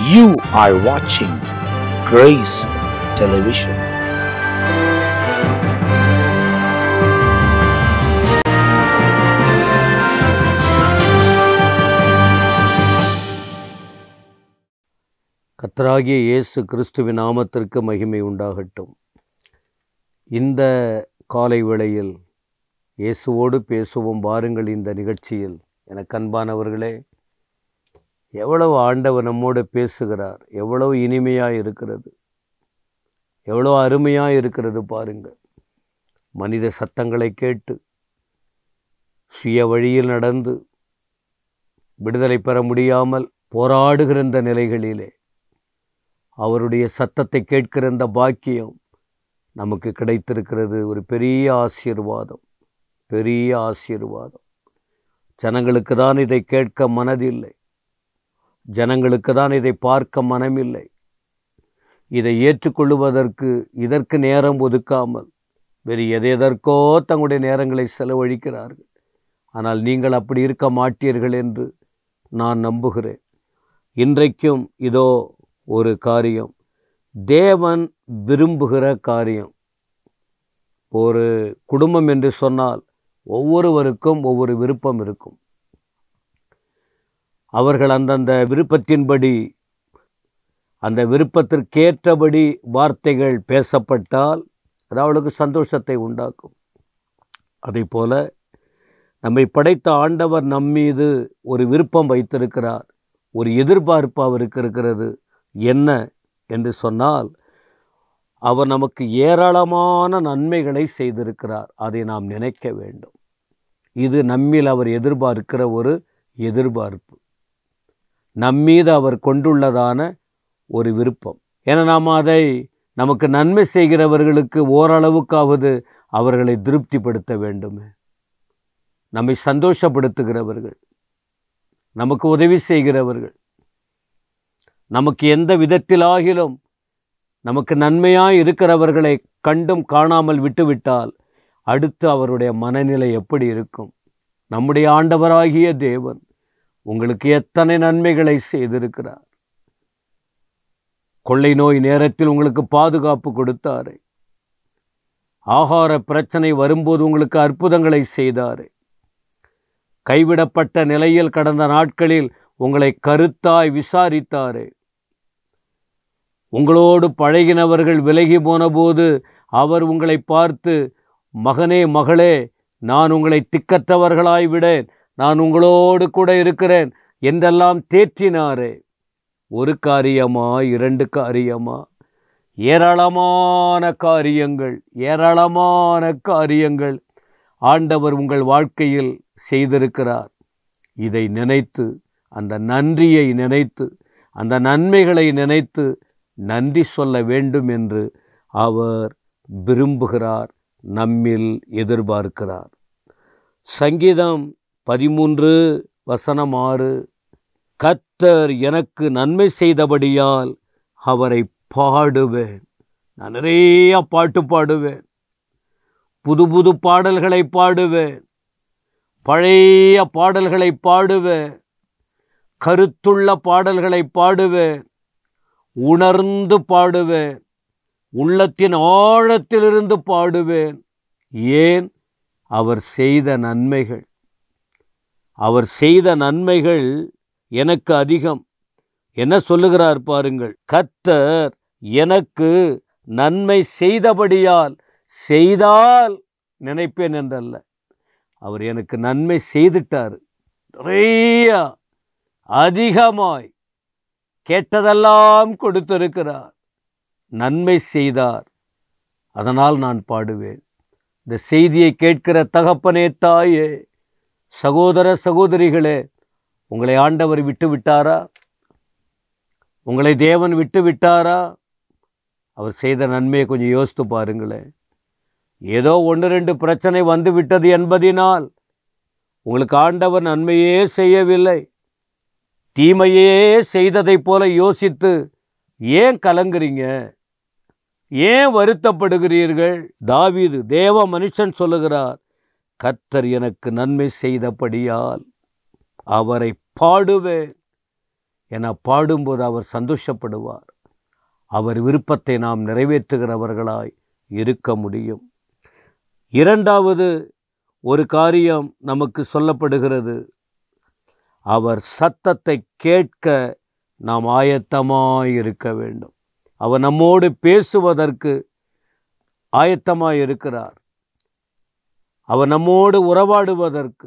You are watching Grace Television. கர்த்தராகிய இயேசு கிறிஸ்துவின் நாமத்திற்கு மகிமை உண்டாகட்டும் இந்த காலை வேளையில் இயேசுவோடு பேசுவோம் வாருங்கள் இந்த நிகழ்ச்சியில் எனக்கு அன்பானவர்களே எவ்வளவு ஆண்டவர் நம்மோடு பேசுகிறார் எவ்வளவு இனிமையாக இருக்கிறது எவ்வளோ அருமையாக இருக்கிறது பாருங்கள் மனித சத்தங்களை கேட்டு சுய வழியில் நடந்து விடுதலை பெற முடியாமல் போராடுகிற இந்த நிலைகளிலே அவருடைய சத்தத்தை கேட்கிற இந்த பாக்கியம் நமக்கு கிடைத்திருக்கிறது ஒரு பெரிய ஆசீர்வாதம் பெரிய ஆசீர்வாதம் ஜனங்களுக்கு தான் இதை கேட்க மனதில்லை ஜனங்களுக்கு தான் இதை பார்க்க மனமில்லை இதை ஏற்றுக்கொள்ளுவதற்கு இதற்கு நேரம் ஒதுக்காமல் வேறு எதெதற்கோ தங்களுடைய நேரங்களை செலவழிக்கிறார்கள் ஆனால் நீங்கள் அப்படி இருக்க மாட்டீர்கள் என்று நான் நம்புகிறேன் இன்றைக்கும் இதோ ஒரு காரியம் தேவன் விரும்புகிற காரியம் ஒரு குடும்பம் என்று சொன்னால் ஒவ்வொருவருக்கும் ஒவ்வொரு விருப்பம் இருக்கும் அவர்கள் அந்தந்த விருப்பத்தின்படி அந்த விருப்பத்திற்கேற்றபடி வார்த்தைகள் பேசப்பட்டால் அது அவளுக்கு சந்தோஷத்தை உண்டாக்கும் அதே போல நம்மை படைத்த ஆண்டவர் நம்மீது ஒரு விருப்பம் வைத்திருக்கிறார் ஒரு எதிர்பார்ப்பு அவருக்கு இருக்கிறது என்ன என்று சொன்னால் அவர் நமக்கு ஏராளமான நன்மைகளை செய்திருக்கிறார் அதை நாம் நினைக்க வேண்டும் இது நம்மில் அவர் எதிர்பார்க்கிற ஒரு எதிர்பார்ப்பு நம்மீது அவர் கொண்டுள்ளதான ஒரு விருப்பம் ஏன்னா நாம் அதை நமக்கு நன்மை செய்கிறவர்களுக்கு ஓரளவுக்காவது அவர்களை திருப்திப்படுத்த வேண்டுமே நம்மை சந்தோஷப்படுத்துகிறவர்கள் நமக்கு உதவி செய்கிறவர்கள் நமக்கு எந்த விதத்திலாகிலும் நமக்கு நன்மையாய் இருக்கிறவர்களை கண்டும் காணாமல் விட்டுவிட்டால் அடுத்து அவருடைய மனநிலை எப்படி இருக்கும் நம்முடைய ஆண்டவராகிய தேவன் உங்களுக்கு எத்தனை நன்மைகளை செய்திருக்கிறார் கொள்ளை நோய் நேரத்தில் உங்களுக்கு பாதுகாப்பு கொடுத்தாரே ஆகார பிரச்சனை வரும்போது உங்களுக்கு அற்புதங்களை செய்தாரே கைவிடப்பட்ட நிலையில் கடந்த நாட்களில் உங்களை கருத்தாய் விசாரித்தாரே உங்களோடு பழகினவர்கள் விலகி போனபோது அவர் உங்களை பார்த்து மகனே மகளே நான் உங்களை திக்கற்றவர்களாய் விடேன் நான் உங்களோடு கூட இருக்கிறேன் என்றெல்லாம் தேற்றினாரே ஒரு காரியமா இரண்டு காரியமா ஏராளமான காரியங்கள் ஏராளமான காரியங்கள் ஆண்டவர் உங்கள் வாழ்க்கையில் செய்திருக்கிறார் இதை நினைத்து அந்த நன்றியை நினைத்து அந்த நன்மைகளை நினைத்து நன்றி சொல்ல வேண்டும் என்று அவர் விரும்புகிறார் நம்மில் எதிர்பார்க்கிறார் சங்கீதம் பதிமூன்று வசனம் ஆறு கத்தர் எனக்கு நன்மை செய்தபடியால் அவரை பாடுவேன் நான் நிறைய பாட்டு பாடுவேன் புது புது பாடல்களை பாடுவேன் பழைய பாடல்களை பாடுவேன் கருத்துள்ள பாடல்களை பாடுவேன் உணர்ந்து பாடுவேன் உள்ளத்தின் ஆழத்திலிருந்து பாடுவேன் ஏன் அவர் செய்த நன்மைகள் அவர் செய்த நன்மைகள் எனக்கு அதிகம் என்ன சொல்லுகிறார் பாருங்கள் கத்தர் எனக்கு நன்மை செய்தபடியால் செய்தால் நினைப்பேன் என்றல்ல அவர் எனக்கு நன்மை செய்துட்டார் நிறைய அதிகமாய் கேட்டதெல்லாம் கொடுத்திருக்கிறார் நன்மை செய்தார் அதனால் நான் பாடுவேன் இந்த செய்தியை கேட்கிற தகப்பனே தாயே சகோதர சகோதரிகளே உங்களை ஆண்டவர் விட்டு விட்டாரா உங்களை தேவன் விட்டு விட்டாரா அவர் செய்த நன்மையை கொஞ்சம் யோசித்து பாருங்களேன் ஏதோ ஒன்று ரெண்டு பிரச்சனை வந்து விட்டது என்பதினால் உங்களுக்கு ஆண்டவர் நன்மையே செய்யவில்லை தீமையே செய்ததைப் போல யோசித்து ஏன் கலங்குறீங்க ஏன் வருத்தப்படுகிறீர்கள் தாவீது தேவ மனுஷன் சொல்லுகிறார் கர்த்தர் எனக்கு நன்மை செய்தபடியால் அவரை பாடுவேன் என பாடும்போது அவர் சந்தோஷப்படுவார் அவர் விருப்பத்தை நாம் நிறைவேற்றுகிறவர்களாய் இருக்க முடியும் இரண்டாவது ஒரு காரியம் நமக்கு சொல்லப்படுகிறது அவர் சத்தத்தை கேட்க நாம் ஆயத்தமாய் இருக்க வேண்டும் அவர் நம்மோடு பேசுவதற்கு ஆயத்தமாய் இருக்கிறார் அவர் நம்மோடு உறவாடுவதற்கு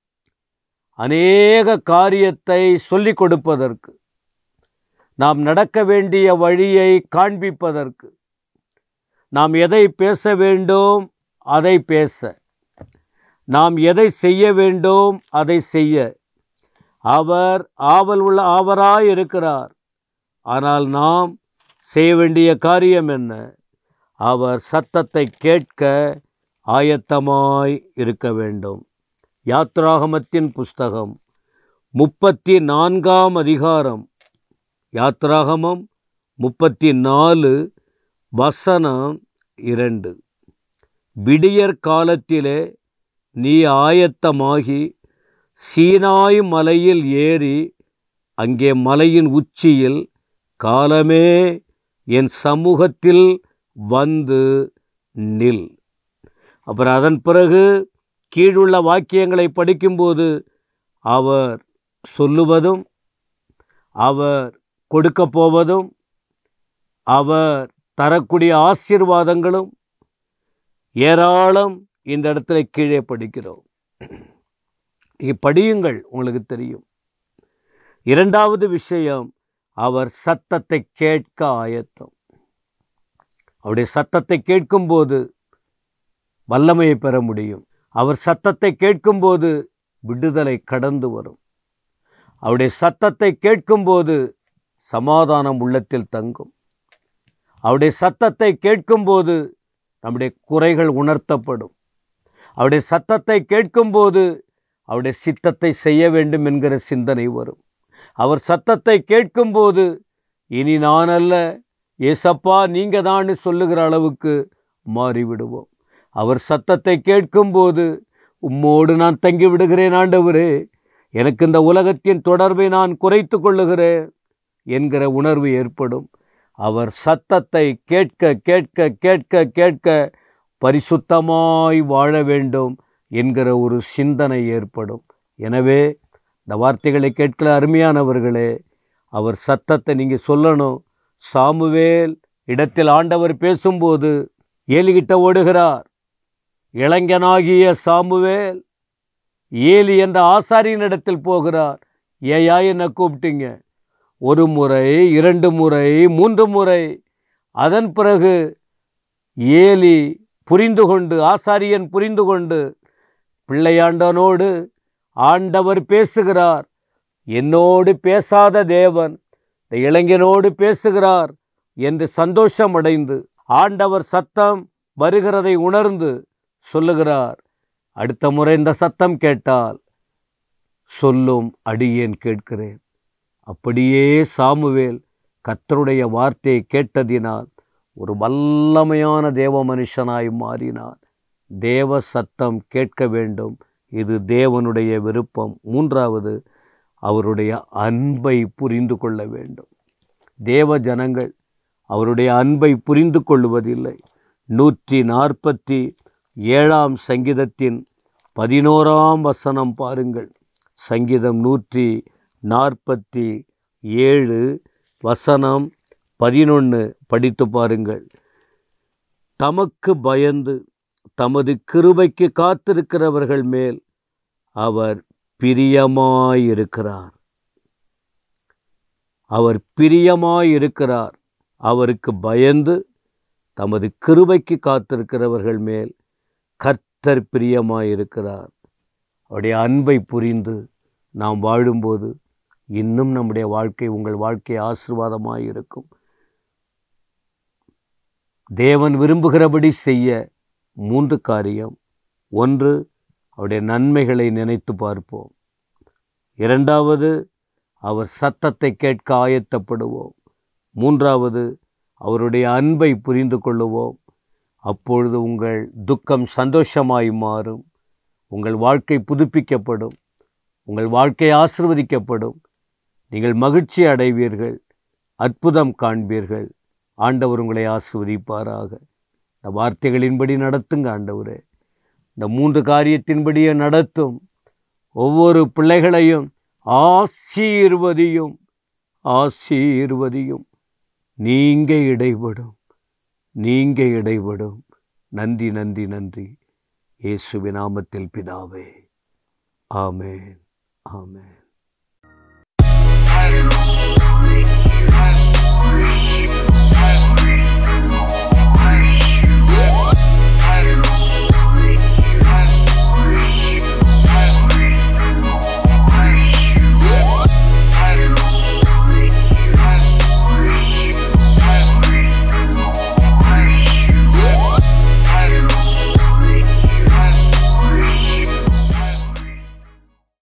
அநேக காரியத்தை சொல்லிக் கொடுப்பதற்கு நாம் நடக்க வேண்டிய வழியை காண்பிப்பதற்கு நாம் எதை பேச வேண்டும் அதை பேச நாம் எதை செய்ய வேண்டும் அதை செய்ய அவர் ஆவல் உள்ள ஆவராய் இருக்கிறார் ஆனால் நாம் செய்ய வேண்டிய காரியம் என்ன அவர் சத்தத்தை கேட்க ஆயத்தமாய் இருக்க வேண்டும் யாத்ராகமத்தின் புஸ்தகம் முப்பத்தி நான்காம் அதிகாரம் யாத்ராகமம் முப்பத்தி நாலு வசனம் இரண்டு விடியற் காலத்திலே நீ ஆயத்தமாகி சீனாய் மலையில் ஏறி அங்கே மலையின் உச்சியில் காலமே என் சமூகத்தில் வந்து நில் அப்புறம் அதன் பிறகு கீழுள்ள வாக்கியங்களை படிக்கும்போது அவர் சொல்லுவதும் அவர் கொடுக்கப் போவதும் அவர் தரக்கூடிய ஆசீர்வாதங்களும் ஏராளம் இந்த இடத்துல கீழே படிக்கிறோம் நீங்கள் படியுங்கள் உங்களுக்கு தெரியும் இரண்டாவது விஷயம் அவர் சத்தத்தை கேட்க ஆயத்தம் அவருடைய சத்தத்தை கேட்கும்போது வல்லமையை பெற முடியும் அவர் சத்தத்தை கேட்கும்போது விடுதலை கடந்து வரும் அவருடைய சத்தத்தை கேட்கும்போது சமாதானம் உள்ளத்தில் தங்கும் அவருடைய சத்தத்தை கேட்கும்போது நம்முடைய குறைகள் உணர்த்தப்படும் அவருடைய சத்தத்தை கேட்கும்போது அவருடைய சித்தத்தை செய்ய வேண்டும் என்கிற சிந்தனை வரும் அவர் சத்தத்தை கேட்கும்போது இனி நான் அல்ல ஏசப்பா நீங்க தான் சொல்லுகிற அளவுக்கு மாறிவிடுவோம் அவர் சத்தத்தை கேட்கும்போது உம்மோடு நான் தங்கி விடுகிறேன் ஆண்டவரே எனக்கு இந்த உலகத்தின் தொடர்பை நான் குறைத்து கொள்ளுகிறேன் என்கிற உணர்வு ஏற்படும் அவர் சத்தத்தை கேட்க கேட்க கேட்க கேட்க பரிசுத்தமாய் வாழ வேண்டும் என்கிற ஒரு சிந்தனை ஏற்படும் எனவே இந்த வார்த்தைகளை கேட்கிற அருமையானவர்களே அவர் சத்தத்தை நீங்கள் சொல்லணும் சாமுவேல் இடத்தில் ஆண்டவர் பேசும்போது ஏலிகிட்ட ஓடுகிறார் இளைஞனாகிய சாமுவேல் ஏலி என்ற ஆசாரியின் இடத்தில் போகிறார் ஏயா என்ன கூப்பிட்டீங்க ஒரு முறை இரண்டு முறை மூன்று முறை அதன் பிறகு ஏலி புரிந்து கொண்டு ஆசாரியன் புரிந்து கொண்டு பிள்ளையாண்டனோடு ஆண்டவர் பேசுகிறார் என்னோடு பேசாத தேவன் இந்த இளைஞனோடு பேசுகிறார் என்று சந்தோஷம் அடைந்து ஆண்டவர் சத்தம் வருகிறதை உணர்ந்து சொல்லுகிறார் அடுத்த முறை இந்த சத்தம் கேட்டால் சொல்லும் அடியேன் கேட்கிறேன் அப்படியே சாமுவேல் கர்த்தருடைய வார்த்தையை கேட்டதினால் ஒரு வல்லமையான தேவ மனுஷனாய் மாறினார் தேவ சத்தம் கேட்க வேண்டும் இது தேவனுடைய விருப்பம் மூன்றாவது அவருடைய அன்பை புரிந்து கொள்ள வேண்டும் தேவ ஜனங்கள் அவருடைய அன்பை புரிந்து கொள்வதில்லை நூற்றி நாற்பத்தி ஏழாம் சங்கீதத்தின் பதினோராம் வசனம் பாருங்கள் சங்கீதம் நூற்றி நாற்பத்தி ஏழு வசனம் பதினொன்று படித்து பாருங்கள் தமக்கு பயந்து தமது கிருபைக்கு காத்திருக்கிறவர்கள் மேல் அவர் பிரியமாயிருக்கிறார் அவர் பிரியமாயிருக்கிறார் அவருக்கு பயந்து தமது கிருபைக்கு காத்திருக்கிறவர்கள் மேல் கர்த்தர் பிரியமாயிருக்கிறார் அவருடைய அன்பை புரிந்து நாம் வாழும்போது இன்னும் நம்முடைய வாழ்க்கை உங்கள் வாழ்க்கை ஆசீர்வாதமாக இருக்கும் தேவன் விரும்புகிறபடி செய்ய மூன்று காரியம் ஒன்று அவருடைய நன்மைகளை நினைத்து பார்ப்போம் இரண்டாவது அவர் சத்தத்தை கேட்க ஆயத்தப்படுவோம் மூன்றாவது அவருடைய அன்பை புரிந்து கொள்ளுவோம் அப்பொழுது உங்கள் துக்கம் சந்தோஷமாய் மாறும் உங்கள் வாழ்க்கை புதுப்பிக்கப்படும் உங்கள் வாழ்க்கை ஆசிர்வதிக்கப்படும் நீங்கள் மகிழ்ச்சி அடைவீர்கள் அற்புதம் காண்பீர்கள் ஆண்டவர் உங்களை ஆசிர்வதிப்பாராக இந்த வார்த்தைகளின்படி நடத்துங்க ஆண்டவரே இந்த மூன்று காரியத்தின்படியே நடத்தும் ஒவ்வொரு பிள்ளைகளையும் ஆசீர்வதியும் ஆசீர்வதியும் நீங்க இடைபடும் நீங்க இடைபடும் நன்றி நன்றி நன்றி இயேசுவின் நாமத்தில் பிதாவே ஆமென் ஆமென்